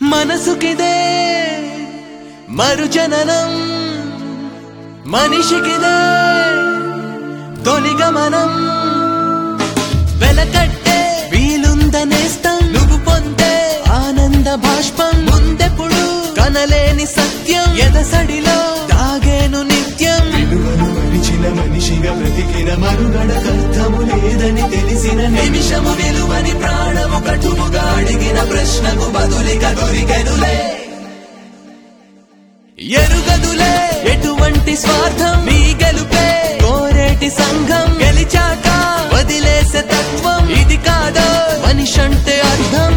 మనసుకిదే మరుజననం మనిషికిదే తొలి గమనం వెలకట్టే వీలుందనేస్తం నువ్వు పొందే ఆనంద బాష్పం ముందెప్పుడు కనలేని సత్యం ఎదసడిలో దాగేను నిత్యం విలువను మరిచిన మనిషిగా బ్రతికిన మనుగడకర్థము లేదని తెలిసిన నిమిషము విలువని ప్రాణము కటుముగా అడిగిన ప్రశ్నకు బదులిక దొరికెనులే ఎరుగదులే ఎటువంటి స్వార్థం నీ గెలుపే కోరేటి సంఘం గెలిచాక వదిలేసే తత్వం ఇది కాదో మనిషంటే అర్థం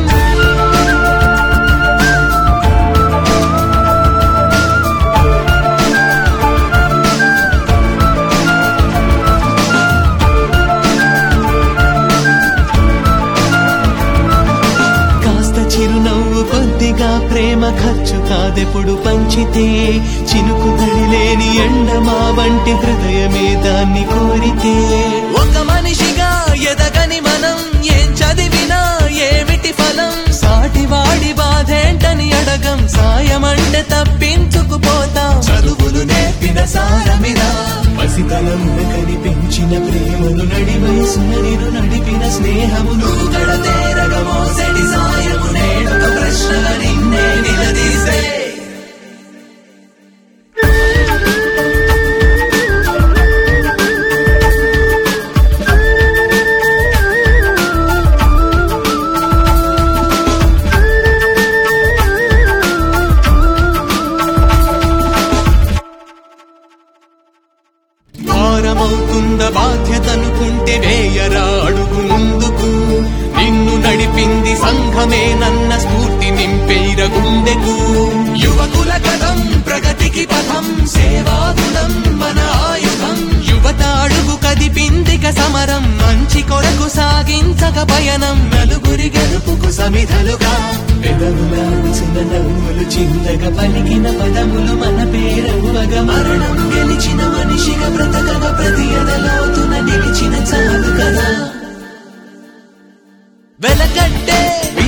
కాస్త చిరునవ్వు కొద్దిగా ప్రేమ ఖర్చు కాదెప్పుడు పంచితే చినుకు తడిలేని ఎండమా వంటి హృదయమే దాన్ని కోరితే ఒక మనిషిగా ఎదగని మనం ఏం చదివినా ఏమిటి ఫలం సాటివాడి బాధేంటని అడగం సాయమంటే తప్పించుకుపోతాం చదువులు నేర్పిన సారమిరా పసితలమున కనిపించిన ప్రేమను నడి వయసున నిన్ను నడిపిన స్నేహము నువ్వు గడతేరగ మోసడి సాయము నేడొక ప్రశ్నల నిన్నే నిలదీసే భారమవుతుంద బాధ్యతనుకుంటే వేయరా అడుగు ముందుకు నిన్ను నడిపింది సంఘమే నన్న స్ఫూర్తి నింపేర గుండెకు యువకుల కథం ప్రగతికి పథం సేవాగుణం మన ఆయుధం యువత అడుగు కదిపిందిక సమరం మంచి కొరకు సాగించక పయనం నలుగురి గెలుపుకు సమిధలుగా పెదవులాడుచున్న నవ్వులు చిందగా పలికిన పదములు మన పేరవ్వగా మరణం గెలిచిన మనిషిగా బ్రతకగా ప్రతి ఎదలోతున నిలిచిన చాలు కదా వెలకట్టే